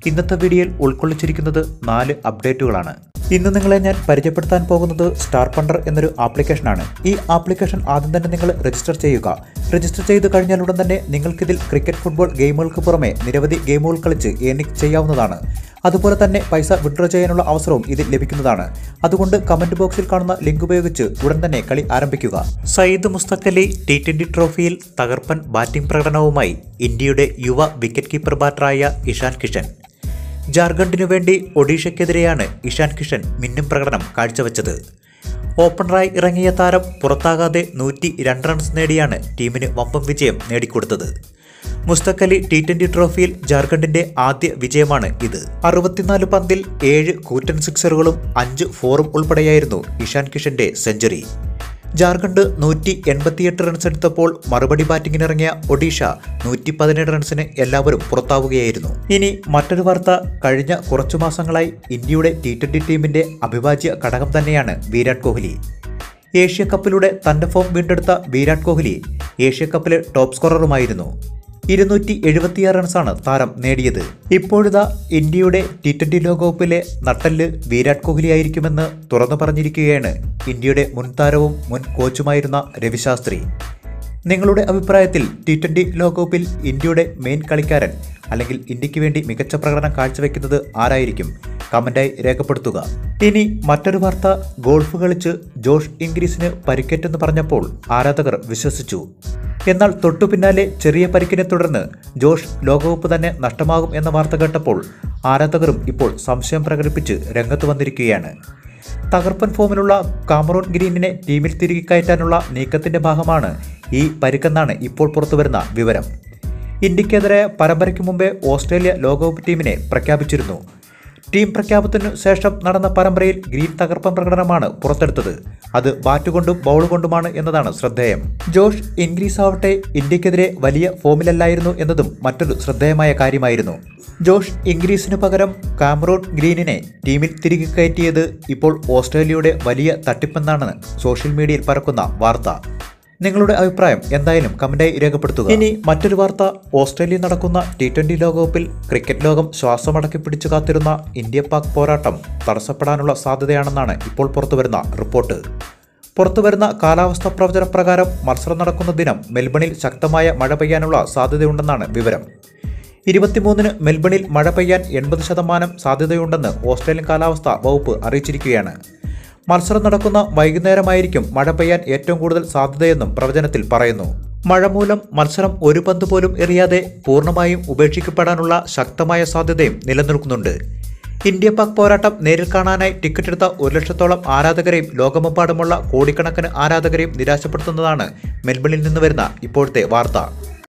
ഇന്നത്തെ വീഡിയോയിൽ ഉൾക്കൊള്ളിച്ചിരിക്കുന്നത് നാല് അപ്ഡേറ്റുകളാണ് ഇന്ന് നിങ്ങളെ ഞാൻ പരിചയപ്പെടുത്താൻ പോകുന്നത് സ്റ്റാർ പണ്ടർ എന്നൊരു ആപ്ലിക്കേഷനാണ് ഈ ആപ്ലിക്കേഷൻ ആദ്യം തന്നെ നിങ്ങൾ രജിസ്റ്റർ ചെയ്യുക രജിസ്റ്റർ ചെയ്ത് കഴിഞ്ഞാൽ ഉടൻ തന്നെ നിങ്ങൾക്കിതിൽ ക്രിക്കറ്റ് ഫുട്ബോൾ ഗെയിമുകൾക്ക് പുറമെ നിരവധി ഗെയിമുകൾ കളിച്ച് ഏണിംഗ് ചെയ്യാവുന്നതാണ് അതുപോലെ തന്നെ പൈസ വിഡ്രോ ചെയ്യാനുള്ള അവസരവും ഇതിൽ ലഭിക്കുന്നതാണ് അതുകൊണ്ട് കമന്റ് ബോക്സിൽ കാണുന്ന ലിങ്ക് ഉപയോഗിച്ച് ഉടൻ തന്നെ കളി ആരംഭിക്കുക സയ്യിദ് മുസ്തഖ് അലി ടി ട്വന്റി ട്രോഫിയിൽ തകർപ്പൻ ബാറ്റിംഗ് പ്രകടനവുമായി ഇന്ത്യയുടെ യുവ വിക്കറ്റ് കീപ്പർ ബാറ്ററായ ഇഷാൻ കിഷൻ ജാർഖണ്ഡിനു വേണ്ടി ഒഡീഷയ്ക്കെതിരെയാണ് ഇഷാൻ കിഷൻ മിന്നും പ്രകടനം കാഴ്ചവെച്ചത് ഓപ്പണറായി ഇറങ്ങിയ താരം പുറത്താകാതെ നൂറ്റി രണ്ട് റൺസ് നേടിയാണ് ടീമിന് വമ്പം വിജയം നേടിക്കൊടുത്തത് മുസ്തഖ് അലി ടി ട്വന്റി ട്രോഫിയിൽ ജാർഖണ്ഡിന്റെ ആദ്യ വിജയമാണ് ഇത് അറുപത്തിനാല് പന്തിൽ ഏഴ് കൂറ്റൻ സിക്സറുകളും അഞ്ച് ഫോറും ഉൾപ്പെടെയായിരുന്നു ഇഷാൻ കിഷന്റെ സെഞ്ചുറി ജാർഖണ്ഡ് നൂറ്റി എൺപത്തിയെട്ട് റൺസ് എടുത്തപ്പോൾ മറുപടി ബാറ്റിംഗിനിറങ്ങിയ ഒഡീഷ നൂറ്റി പതിനേഴ് റൺസിന് എല്ലാവരും പുറത്താവുകയായിരുന്നു ഇനി മറ്റൊരു വാർത്ത കഴിഞ്ഞ കുറച്ചു മാസങ്ങളായി ഇന്ത്യയുടെ ടി ട്വന്റി ടീമിന്റെ അവിഭാജ്യ ഘടകം തന്നെയാണ് വിരാട് കോഹ്ലി ഏഷ്യ കപ്പിലൂടെ തന്റെ ഫോം വീണ്ടെടുത്ത വിരാട് കോഹ്ലി ഏഷ്യ കപ്പിലെ ടോപ്പ് സ്കോററുമായിരുന്നു ഇരുന്നൂറ്റി എഴുപത്തിയാറ് റൺസാണ് താരം നേടിയത് ഇപ്പോഴിതാ ഇന്ത്യയുടെ ടി ട്വന്റി ലോകകപ്പിലെ നട്ടല് വിരാട് കോഹ്ലി ആയിരിക്കുമെന്ന് തുറന്നു പറഞ്ഞിരിക്കുകയാണ് ഇന്ത്യയുടെ മുൻ താരവും മുൻ കോച്ചുമായിരുന്ന രവിശാസ്ത്രി നിങ്ങളുടെ അഭിപ്രായത്തിൽ ടി ട്വന്റി ലോകകപ്പിൽ ഇന്ത്യയുടെ മെയിൻ കളിക്കാരൻ അല്ലെങ്കിൽ ഇന്ത്യക്ക് വേണ്ടി മികച്ച പ്രകടനം കാഴ്ചവെക്കുന്നത് ആരായിരിക്കും കമന്റായി രേഖപ്പെടുത്തുക ഇനി മറ്റൊരു വാർത്ത ഗോൾഫ് കളിച്ച് ജോഷ് ഇംഗ്രീസിന് പരിക്കേറ്റെന്ന് പറഞ്ഞപ്പോൾ ആരാധകർ വിശ്വസിച്ചു എന്നാൽ തൊട്ടു പിന്നാലെ ചെറിയ പരിക്കിനെ തുടർന്ന് ജോഷ് ലോകകപ്പ് തന്നെ നഷ്ടമാകും എന്ന വാർത്ത കേട്ടപ്പോൾ ആരാധകരും ഇപ്പോൾ സംശയം പ്രകടിപ്പിച്ച് രംഗത്ത് വന്നിരിക്കുകയാണ് തകർപ്പൻ ഫോമിലുള്ള കാമറൂൺ ഗ്രീനിനെ ടീമിൽ തിരികെ കയറ്റാനുള്ള നീക്കത്തിന്റെ ഭാഗമാണ് ഈ പരിക്കെന്നാണ് ഇപ്പോൾ പുറത്തുവരുന്ന വിവരം ഇന്ത്യക്കെതിരെ പരമ്പരയ്ക്ക് മുമ്പേ ഓസ്ട്രേലിയ ലോകകപ്പ് ടീമിനെ പ്രഖ്യാപിച്ചിരുന്നു ടീം പ്രഖ്യാപനത്തിനു ശേഷം നടന്ന പരമ്പരയിൽ ഗ്രീൻ തകർപ്പൻ പ്രകടനമാണ് പുറത്തെടുത്തത് അത് ബാറ്റ് കൊണ്ടും ബൗൾ കൊണ്ടുമാണ് എന്നതാണ് ശ്രദ്ധേയം ജോഷ് ഇൻഗ്രീസ് ആവട്ടെ ഇന്ത്യക്കെതിരെ വലിയ ഫോമിലല്ലായിരുന്നു എന്നതും മറ്റൊരു ശ്രദ്ധേയമായ കാര്യമായിരുന്നു ജോഷ് ഇംഗ്രീസിനു പകരം കാമറൂൺ ഗ്രീനിനെ ടീമിൽ തിരികെ കയറ്റിയത് ഇപ്പോൾ ഓസ്ട്രേലിയയുടെ വലിയ തട്ടിപ്പെന്നാണ് സോഷ്യൽ മീഡിയയിൽ പരക്കുന്ന വാർത്ത നിങ്ങളുടെ അഭിപ്രായം എന്തായാലും കമന്റായി രേഖപ്പെടുത്തുക ഇനി മറ്റൊരു വാർത്ത ഓസ്ട്രേലിയ നടക്കുന്ന ടി ട്വന്റി ലോകകപ്പിൽ ക്രിക്കറ്റ് ലോകം ശ്വാസമടക്കി പിടിച്ചു കാത്തിരുന്ന ഇന്ത്യ പാക് പോരാട്ടം തടസ്സപ്പെടാനുള്ള സാധ്യതയാണെന്നാണ് ഇപ്പോൾ പുറത്തുവരുന്ന റിപ്പോർട്ട് പുറത്തുവരുന്ന കാലാവസ്ഥാ പ്രവചന പ്രകാരം മത്സരം നടക്കുന്ന ദിനം മെൽബണിൽ ശക്തമായ മഴ പെയ്യാനുള്ള സാധ്യതയുണ്ടെന്നാണ് വിവരം ഇരുപത്തിമൂന്നിന് മെൽബണിൽ മഴ പെയ്യാൻ എൺപത് ശതമാനം സാധ്യതയുണ്ടെന്ന് ഓസ്ട്രേലിയൻ കാലാവസ്ഥാ വകുപ്പ് അറിയിച്ചിരിക്കുകയാണ് മത്സരം നടക്കുന്ന വൈകുന്നേരമായിരിക്കും മഴ പെയ്യാൻ ഏറ്റവും കൂടുതൽ സാധ്യതയെന്നും പ്രവചനത്തിൽ പറയുന്നു മഴ മൂലം മത്സരം ഒരു പന്ത് പോലും എറിയാതെ പൂർണ്ണമായും ഉപേക്ഷിക്കപ്പെടാനുള്ള ശക്തമായ സാധ്യതയും നിലനിൽക്കുന്നുണ്ട് ഇന്ത്യ പാക് പോരാട്ടം നേരിൽ കാണാനായി ടിക്കറ്റ് എടുത്ത ഒരു ലക്ഷത്തോളം ആരാധകരെയും ലോകമെമ്പാടുമുള്ള കോടിക്കണക്കിന് ആരാധകരെയും നിരാശപ്പെടുത്തുന്നതാണ് മെൽബണിൽ നിന്ന് വരുന്ന ഇപ്പോഴത്തെ വാർത്ത